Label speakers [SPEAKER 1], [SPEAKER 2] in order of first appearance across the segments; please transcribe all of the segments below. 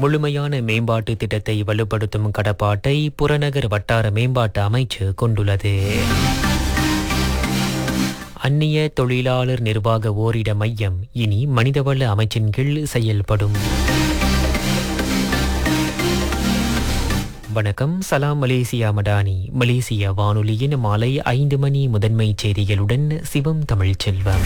[SPEAKER 1] முழுமையான மேம்பாட்டு திட்டத்தை வலுப்படுத்தும் கடப்பாட்டை புறநகர் வட்டார மேம்பாட்டு அமைச்சு கொண்டுள்ளது அந்நிய தொழிலாளர் நிர்வாக ஓரிட மையம் இனி மனிதவள அமைச்சின் கீழ் செயல்படும் வணக்கம் சலாம் மலேசியா மடானி மலேசிய வானொலியின் மாலை ஐந்து மணி முதன்மை செய்திகளுடன் சிவம் தமிழ் செல்வம்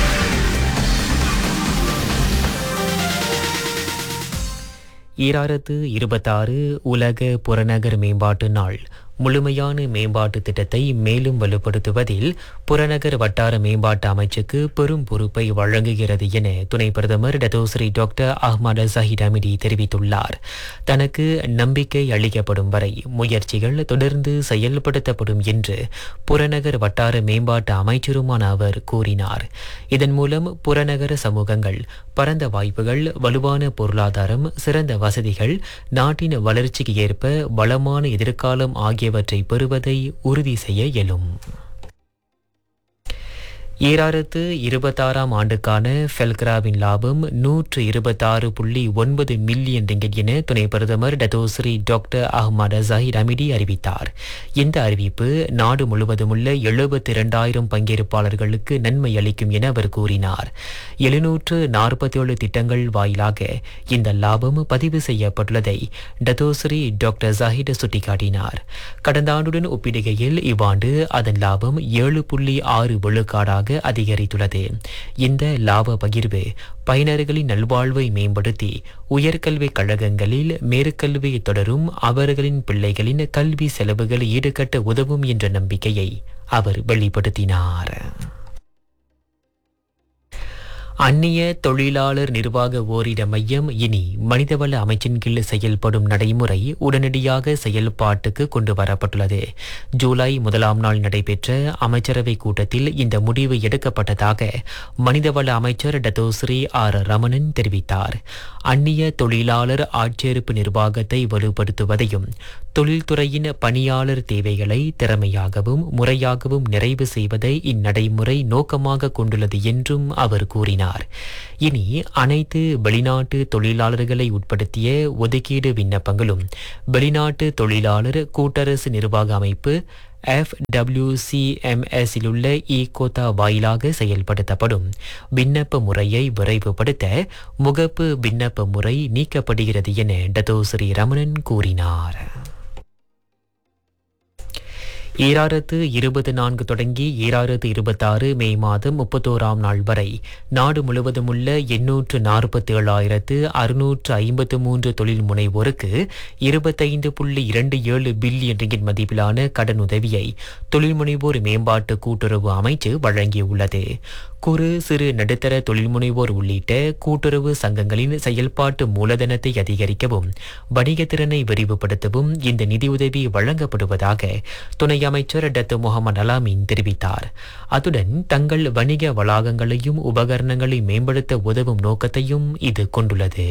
[SPEAKER 1] ஈராயிரத்து இருபத்தாறு உலக புறநகர் மேம்பாட்டு நாள் முழுமையான மேம்பாட்டு திட்டத்தை மேலும் வலுப்படுத்துவதில் புறநகர் வட்டார மேம்பாட்டு அமைச்சுக்கு பெரும் பொறுப்பை வழங்குகிறது என துணை பிரதமர் Datuk Seri doctor Ahmad Zahid Hamidi தெரிவித்துள்ளார் தனக்கு நம்பிக்கை அளிக்கப்படும் வரை முயற்சிகள் தொடர்ந்து செயல்படுத்தப்படும் என்று புறநகர் வட்டார மேம்பாட்டு அமைச்சருமான அவர் கூறினார் இதன் மூலம் புறநகர சமூகங்கள் பரந்த வாய்ப்புகள் வலுவான பொருளாதாரம் சிறந்த வசதிகள் நாட்டின் வளர்ச்சிக்கு ஏற்ப வளமான எதிர்காலம் ஆகியவற்றை பெறுவதை உறுதி செய்ய இயலும் ஈராயிரத்து இருபத்தாறாம் ஆண்டுக்கான ஃபெல்க்ராவின் லாபம் நூற்று இருபத்தாறு புள்ளி ஒன்பது மில்லியன் ரிங்கெட் என துணை பிரதமர் Datuk Seri doctor Ahmad Zahid Hamidi அறிவித்தார் இந்த அறிவிப்பு நாடு முழுவதும் உள்ள எழுபத்தி இரண்டாயிரம் பங்கேற்பாளர்களுக்கு நன்மை அளிக்கும் என அவர் கூறினார் எழுநூற்று நாற்பத்தி ஏழு திட்டங்கள் வாயிலாக இந்த லாபம் பதிவு செய்யப்பட்டுள்ளதை டத்தோஸ்ரீ டாக்டர் ஜஹீர் சுட்டிக்காட்டினார் கடந்த ஆண்டுடன் ஒப்பிடுகையில் இவ்வாண்டு அதன் லாபம் ஏழு புள்ளி ஆறு விழுக்காடாக மடங்காக அதிகரித்துள்ளது இந்த லாப பகிர்வு பயனர்களின் நல்வாழ்வை மேம்படுத்தி உயர்கல்வி கழகங்களில் மேற்கல்வியை தொடரும் அவர்களின் பிள்ளைகளின் கல்வி செலவுகளை ஈடுகட்ட உதவும் என்ற நம்பிக்கையை அவர் வெளிப்படுத்தினார் அந்நிய தொழிலாளர் நிர்வாக ஓரிட மையம் இனி மனிதவள அமைச்சின் கீழ் செயல்படும் நடைமுறை உடனடியாக செயல்பாட்டுக்கு கொண்டு வரப்பட்டுள்ளது ஜூலை முதலாம் நாள் நடைபெற்ற அமைச்சரவை கூட்டத்தில் இந்த முடிவு எடுக்கப்பட்டதாக மனிதவள அமைச்சர் டத்தோஸ்ரீ ஆர் ரமணன் தெரிவித்தார் அந்நிய தொழிலாளர் ஆட்சேர்ப்பு நிர்வாகத்தை வலுப்படுத்துவதையும் தொழில்துறையின் பணியாளர் தேவைகளை திறமையாகவும் முறையாகவும் நிறைவு செய்வதை இந்நடைமுறை நோக்கமாக கொண்டுள்ளது என்றும் அவர் கூறினார் இனி அனைத்து வெளிநாட்டு தொழிலாளர்களை உட்படுத்திய ஒதுக்கீடு விண்ணப்பங்களும் வெளிநாட்டு தொழிலாளர் கூட்டரசு நிர்வாக அமைப்பு எஃப்டபிள்யூசிஎம்எஸில் உள்ள இ கோத்தா வாயிலாக செயல்படுத்தப்படும் விண்ணப்ப முறையை விரைவுபடுத்த முகப்பு விண்ணப்ப முறை நீக்கப்படுகிறது என டத்தோஸ்ரீ ரமணன் கூறினார் ஈராயிரத்து இருபது நான்கு தொடங்கி ஈராயிரத்து இருபத்தாறு மே மாதம் முப்பத்தோராம் நாள் வரை நாடு முழுவதும் உள்ள எண்ணூற்று நாற்பத்தி ஏழாயிரத்து அறுநூற்று ஐம்பத்து மூன்று தொழில் முனைவோருக்கு இருபத்தைந்து புள்ளி இரண்டு ஏழு பில்லியன் ரிங்கிட் மதிப்பிலான கடன் உதவியை தொழில் முனைவோர் மேம்பாட்டு கூட்டுறவு அமைச்சு வழங்கியுள்ளது குறு சிறு நடுத்தர தொழில் முனைவோர் உள்ளிட்ட கூட்டுறவு சங்கங்களின் செயல்பாட்டு மூலதனத்தை அதிகரிக்கவும் வணிகத்திறனை விரிவுபடுத்தவும் இந்த நிதியுதவி வழங்கப்படுவதாக துணை அமைச்சர் டத்து முகமது அலாமீன் தெரிவித்தார் அத்துடன் தங்கள் வணிக வளாகங்களையும் உபகரணங்களை மேம்படுத்த உதவும் நோக்கத்தையும் இது கொண்டுள்ளது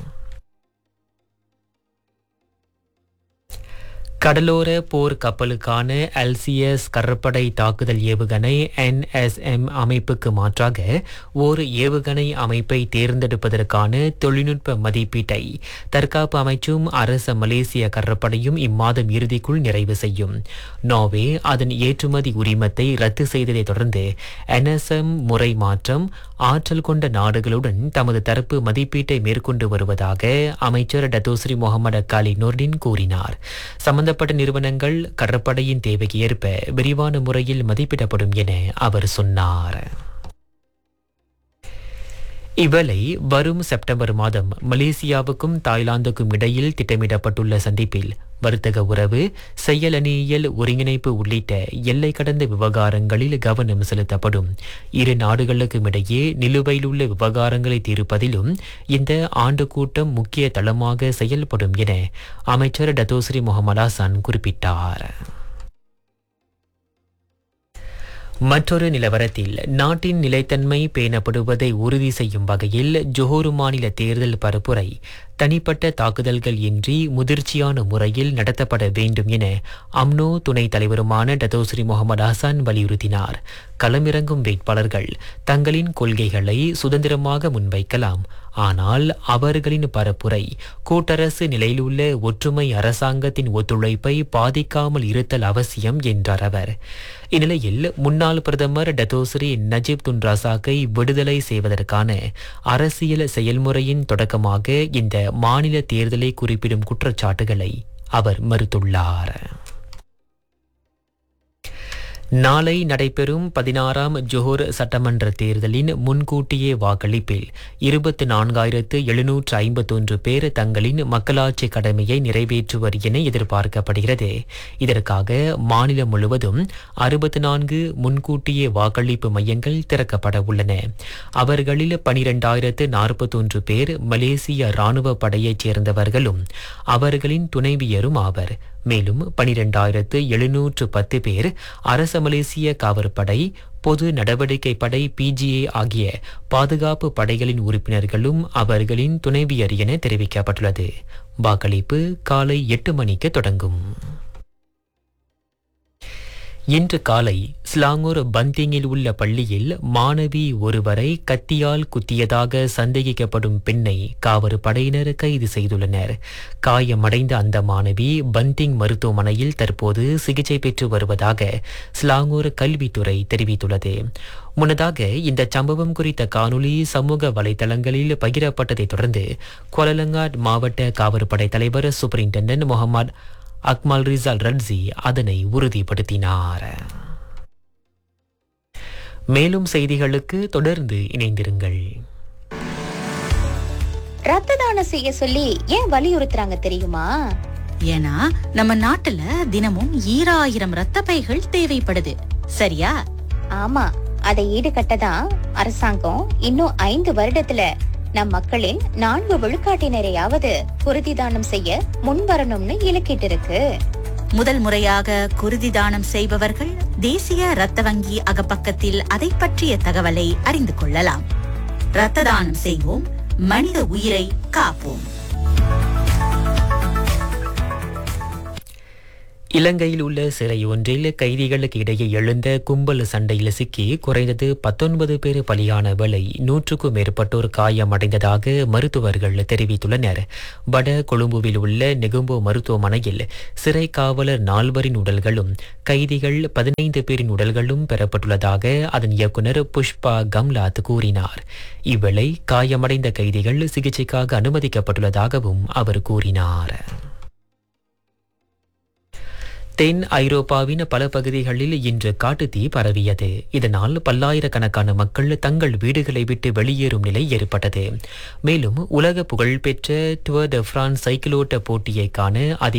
[SPEAKER 1] கடலோர போர் கப்பலுக்கான எல்சிஎஸ் கடற்படை தாக்குதல் ஏவுகணை என்எஸ்எம் அமைப்புக்கு மாற்றாக ஒரு ஏவுகணை அமைப்பை தேர்ந்தெடுப்பதற்கான தொழில்நுட்ப மதிப்பீட்டை தற்காப்பு அமைச்சும் அரச மலேசிய கடற்படையும் இம்மாதம் இறுதிக்குள் நிறைவு செய்யும் நார்வே அதன் ஏற்றுமதி உரிமத்தை ரத்து செய்ததை தொடர்ந்து என்எஸ்எம் முறை மாற்றம் ஆற்றல் கொண்ட நாடுகளுடன் தமது தரப்பு மதிப்பீட்டை மேற்கொண்டு வருவதாக அமைச்சர் டத்தோஸ்ரீ முகமது அக்காலி நொர்டின் கூறினார் சம்பந்தப்பட்ட நிறுவனங்கள் கடற்படையின் தேவைக்கு ஏற்ப விரிவான முறையில் மதிப்பிடப்படும் என அவர் சொன்னார் இவளை வரும் செப்டம்பர் மாதம் மலேசியாவுக்கும் தாய்லாந்துக்கும் இடையில் திட்டமிடப்பட்டுள்ள சந்திப்பில் வர்த்தக உறவு செயலணியியல் ஒருங்கிணைப்பு உள்ளிட்ட எல்லை கடந்த விவகாரங்களில் கவனம் செலுத்தப்படும் இரு நாடுகளுக்கும் இடையே நிலுவையில் உள்ள விவகாரங்களை தீர்ப்பதிலும் இந்த ஆண்டு கூட்டம் முக்கிய தளமாக செயல்படும் என அமைச்சர் டத்தோஸ்ரீ முகமது ஹாசான் குறிப்பிட்டார் மற்றொரு நிலவரத்தில் நாட்டின் நிலைத்தன்மை பேணப்படுவதை உறுதி செய்யும் வகையில் ஜொஹோரு மாநில தேர்தல் பரப்புரை தனிப்பட்ட தாக்குதல்கள் இன்றி முதிர்ச்சியான முறையில் நடத்தப்பட வேண்டும் என அம்னோ துணைத் தலைவருமான டத்தோஸ்ரீ முகமது ஹசான் வலியுறுத்தினார் களமிறங்கும் வேட்பாளர்கள் தங்களின் கொள்கைகளை சுதந்திரமாக முன்வைக்கலாம் ஆனால் அவர்களின் பரப்புரை கூட்டரசு நிலையிலுள்ள ஒற்றுமை அரசாங்கத்தின் ஒத்துழைப்பை பாதிக்காமல் இருத்தல் அவசியம் என்றார் அவர் இந்நிலையில் முன்னாள் பிரதமர் டத்தோஸ்ரீ நஜீப் துன் ரசாக்கை விடுதலை செய்வதற்கான அரசியல் செயல்முறையின் தொடக்கமாக இந்த மாநில தேர்தலை குறிப்பிடும் குற்றச்சாட்டுகளை அவர் மறுத்துள்ளார் நாளை நடைபெறும் பதினாறாம் ஜோஹர் சட்டமன்ற தேர்தலின் முன்கூட்டியே வாக்களிப்பில் இருபத்தி நான்காயிரத்து எழுநூற்று ஐம்பத்தொன்று பேர் தங்களின் மக்களாட்சி கடமையை நிறைவேற்றுவர் என எதிர்பார்க்கப்படுகிறது இதற்காக மாநிலம் முழுவதும் அறுபத்தி நான்கு முன்கூட்டியே வாக்களிப்பு மையங்கள் திறக்கப்பட உள்ளன அவர்களில் பனிரெண்டாயிரத்து நாற்பத்தொன்று பேர் மலேசிய ராணுவ படையைச் சேர்ந்தவர்களும் அவர்களின் துணைவியரும் ஆவர் மேலும் பனிரெண்டாயிரத்து எழுநூற்று பத்து பேர் அரச மலேசிய காவற்படை பொது நடவடிக்கை படை பிஜிஏ ஆகிய பாதுகாப்பு படைகளின் உறுப்பினர்களும் அவர்களின் துணைவியர் என தெரிவிக்கப்பட்டுள்ளது வாக்களிப்பு காலை எட்டு மணிக்கு தொடங்கும் இன்று காலை ஸ்லாங்கூர் பந்திங்கில் உள்ள பள்ளியில் மாணவி ஒருவரை கத்தியால் குத்தியதாக சந்தேகிக்கப்படும் பெண்ணை காவல் படையினர் கைது செய்துள்ளனர் காயமடைந்த அந்த மாணவி பந்திங் மருத்துவமனையில் தற்போது சிகிச்சை பெற்று வருவதாக ஸ்லாங்கூர் கல்வித்துறை தெரிவித்துள்ளது முன்னதாக இந்த சம்பவம் குறித்த காணொலி சமூக வலைதளங்களில் பகிரப்பட்டதைத் தொடர்ந்து கோலலங்காட் மாவட்ட காவற்படை தலைவர் superintendent Mohamad Akmal Rizal Radzi அதனை உறுதிப்படுத்தினார் மேலும் செய்திகளுக்கு தொடர்ந்து இணைந்திருங்கள்
[SPEAKER 2] ரத்த தானம் செய்ய சொல்லி ஏன் வலியுறுத்துறாங்க தெரியுமா
[SPEAKER 3] ஏன்னா நம்ம நாட்டுல தினமும் ஈராயிரம் ரத்த பைகள் தேவைப்படுது சரியா
[SPEAKER 2] ஆமா அதை ஈடுகட்ட தான் அரசாங்கம் இன்னும் ஐந்து வருடத்துல நம் மக்களின் நான்கு விழுக்காட்டினரையாவது குருதி தானம் செய்ய முன்வரணும்னு இலக்கிட்டு இருக்கு
[SPEAKER 3] முதல் முறையாக குருதி தானம் செய்பவர்கள் தேசிய ரத்த வங்கி அகப்பக்கத்தில் அதை பற்றிய தகவலை அறிந்து கொள்ளலாம் ரத்த தானம் செய்வோம் மனித உயிரை காப்போம்
[SPEAKER 1] இலங்கையில் உள்ள சிறை ஒன்றில் கைதிகளுக்கு இடையே எழுந்த கும்பல் சண்டையில் சிக்கி குறைந்தது பத்தொன்பது பேர் பலியான வேளை நூற்றுக்கும் மேற்பட்டோர் காயமடைந்ததாக மருத்துவர்கள் தெரிவித்துள்ளனர் வட கொழும்புவில் உள்ள நெகும்போ மருத்துவமனையில் சிறை காவலர் நால்வரின் உடல்களும் கைதிகள் பதினைந்து பேரின் உடல்களும் பெறப்பட்டுள்ளதாக அதன் இயக்குனர் புஷ்பா கம்லாத் கூறினார் இவ்வேளை காயமடைந்த கைதிகள் சிகிச்சைக்காக அனுமதிக்கப்பட்டுள்ளதாகவும் அவர் கூறினார் தென் ஐரோப்பாவின் பல பகுதிகளில் இன்று காட்டுத்தீ பரவியது இதனால் பல்லாயிரக்கணக்கான மக்கள் தங்கள் வீடுகளை விட்டு வெளியேறும் நிலை ஏற்பட்டது மேலும் உலக புகழ்பெற்ற டுவர் ட பிரான்ஸ் சைக்கிளோட்ட போட்டியை காண அதிக